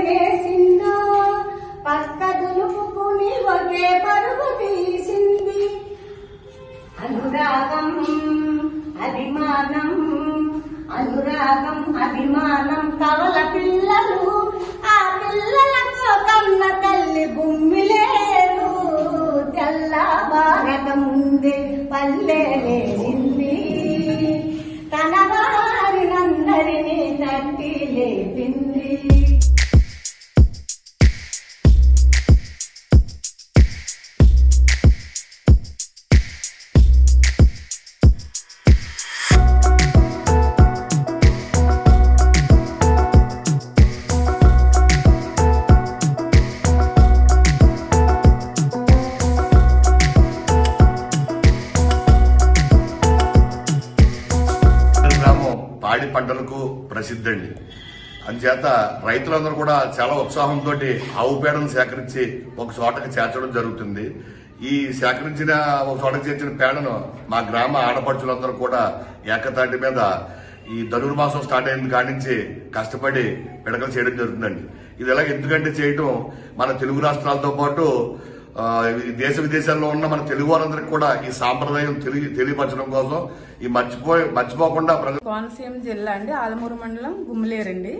వేసిందో పక్క దులుపుకుని ఒకే పరుగు తీసింది అనురాగం అభిమానం అనురాగం అభిమానం కవల పిల్లలు ఆ పిల్లలకు కన్న తల్లి గుమ్మిలేరు తెల్లవారక ముందే పల్లె లేచింది తన వారినందరినీ తట్టి లేపింది గ్రామం పాడి పంటలకు ప్రసిద్ధి అండి అందుచేత రైతులందరూ కూడా చాలా ఉత్సాహంతో ఆవు పేడను సేకరించి ఒక చోటకి చేర్చడం జరుగుతుంది ఈ సేకరించిన ఒక చోటకి చేర్చిన పేడను మా గ్రామ ఆడపడుచులందరూ కూడా ఏకతాటి మీద ఈ ధనుర్మాసం స్టార్ట్ అయిన కాడి నుంచి కష్టపడి పిడకలు చేయడం జరుగుతుందండి ఇది ఎలా ఎందుకంటే చేయటం మన తెలుగు రాష్ట్రాలతో పాటు ఆ, ఈ దేశ విదేశాల్లో ఉన్న మన తెలుగు వారందరికీ కూడా ఈ సాంప్రదాయం తెలియ తెలియపరచడం కోసం ఈ మర్చిపోయి మర్చిపోకుండా ప్రజలు కోనసీమ జిల్లా అండి ఆలమూరు మండలం గుమ్మలేరండి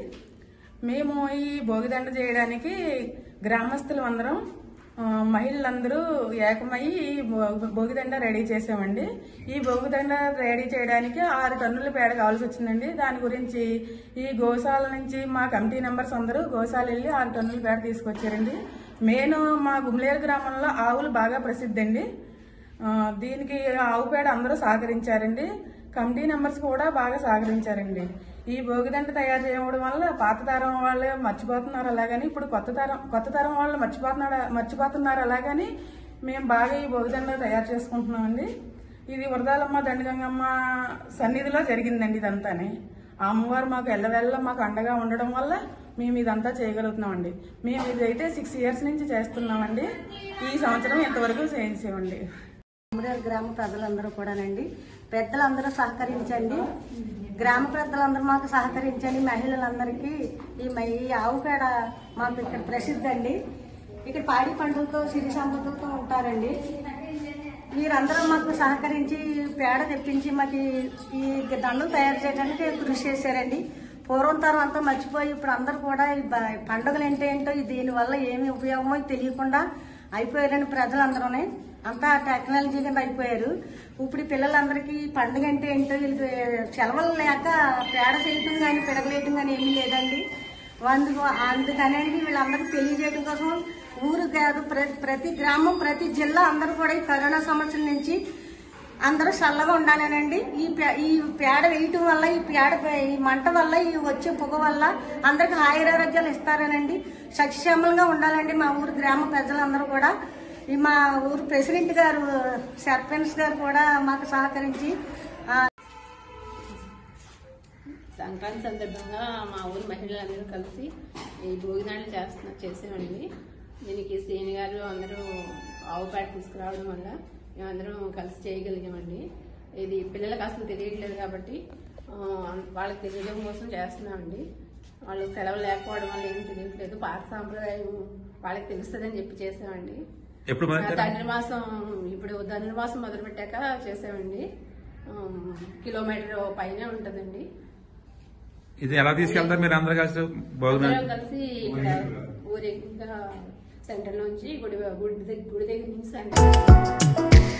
మేము ఈ భోగిదండ చేయడానికి గ్రామస్తులు అందరం ఆ, మహిళలందరూ ఏకమయ్యి ఈ భో- భోగిదండ రెడీ చేసామండి ఈ భోగిదండ రెడీ చేయడానికి ఆరు టన్నుల పేడ కావాల్సి వచ్చిందండి దాని గురించి ఈ గోశాల నుంచి మా కమిటీ మెంబర్స్ అందరూ గోశాల వెళ్ళి ఆరు టన్నుల పేడ తీసుకొచ్చారండి మెయిన్ మా గుమ్లేరు గ్రామంలో ఆవులు బాగా ప్రసిద్ధి అండి ఆ, దీనికి ఆవు పేడ అందరూ సహకరించారండి కమిటీ మెంబర్స్ కూడా బాగా సహకరించారండి ఈ భోగిదండ తయారు చేయడం వల్ల పాత తరం వాళ్ళు మర్చిపోతున్నారు అలాగని ఇప్పుడు కొత్త తరం కొత్త తరం వాళ్ళు మర్చిపోతున్నారు మర్చిపోతున్నారు అలాగని మేము బాగా ఈ భోగిదండ తయారు చేసుకుంటున్నామండి ఇది వరదాలమ్మ దండగంగమ్మ సన్నిధిలో జరిగిందండి ఇదంతాని ఆ అమ్మవారు మాకు ఎల్లవెల్ల మాకు అండగా ఉండడం వల్ల మేము ఇదంతా చేయగలుగుతున్నామండి మేము ఇదైతే సిక్స్ ఇయర్స్ నుంచి చేస్తున్నామండి ఈ సంవత్సరం ఇంతవరకు చేయించామండి కుమరేలు గ్రామ ప్రజలందరూ కూడానండి పెద్దలందరూ సహకరించండి గ్రామ పెద్దలందరూ మాకు సహకరించండి మహిళలందరికీ ఈ మ- ఈ ఆవు పేడ మాకు ఇక్కడ ప్రసిద్ధి అండి ఇక్కడ పాడి పంటలతో సిరి సంపదలతో ఉంటారండి మీరందరూ మాకు సహకరించి ఈ పేడ తెప్పించి మాకు ఈ- ఈ దండలు తయారు చేయడానికి కృషి చేశారండి పూర్వం తరం అంతా మర్చిపోయి ఇప్పుడు అందరూ కూడా ఈ బ- పండుగలు ఏంటో ఏంటో ఈ దీనివల్ల ఏమి ఉపయోగమో తెలియకుండా అయిపోయారండి ప్రజలందరూనే అంతా టెక్నాలజీ కింద అయిపోయారు ఇప్పుడు ఈ పిల్లలందరికీ ఈ పండుగ అంటే ఏంటో వీళ్ళకి సెలవులు లేక పేడ చేయటం కానీ పిడగలేయటం కానీ ఏమీ లేదండి అందుకు అందుకనేది వీళ్ళందరికీ తెలియజేయడం కోసం ఊరు కాదు ప్ర- ప్రతి గ్రామం ప్రతి జిల్లా అందరూ కూడా ఈ కరోనా సమస్యల నుంచి అందరూ చల్లగా ఉండాలనండి ఈ పే- ఈ పేడ వేయటం వల్ల ఈ పేడ పే- ఈ మంట వల్ల ఈ వచ్చే పొగ వల్ల అందరికి ఆయురారోగ్యాలు ఇస్తారనండి సక్షేమంగా ఉండాలండి మా ఊరు గ్రామ ప్రజలందరూ కూడా ఈ మా ఊరు ప్రెసిడెంట్ గారు సర్పంచ్ గారు కూడా మాకు సహకరించి ఆ, సంక్రాంతి సందర్భంగా మా ఊరి మహిళలందరూ కలిసి ఈ భోగినాళ్ళు చేస్తున్న చేసామండి దీనికి శ్రీని గారు అందరూ ఆవు పేడ తీసుకురావడం వల్ల మేమందరం కలిసి చేయగలిగామండి ఇది పిల్లలకు అసలు తెలియట్లేదు కాబట్టి ఆ, వాళ్ళకి తెలియడం కోసం చేస్తున్నామండి వాళ్ళు సెలవు లేకపోవడం వల్ల ఏం తెలియట్లేదు పాత సాంప్రదాయం వాళ్ళకి తెలుస్తుందని చెప్పి చేసామండి ఎప్పుడు మొదలెట్టారు? ధనుర్మాసం ఇప్పుడు ధనుర్మాసం మొదలు పెట్టాక చేసామండి ఆ, కిలోమీటర్ పైన ఉంటుందండి ఇది ఎలా తీసుకెళ్తారు మీరు అందరు కలిసి భోజనం అందరం కలిసి ఇక్కడ ఊరేగింపుగా సెంటర్ నుంచి గుడి గుడి దగ్గర గుడి దగ్గర నుంచి సెంటర్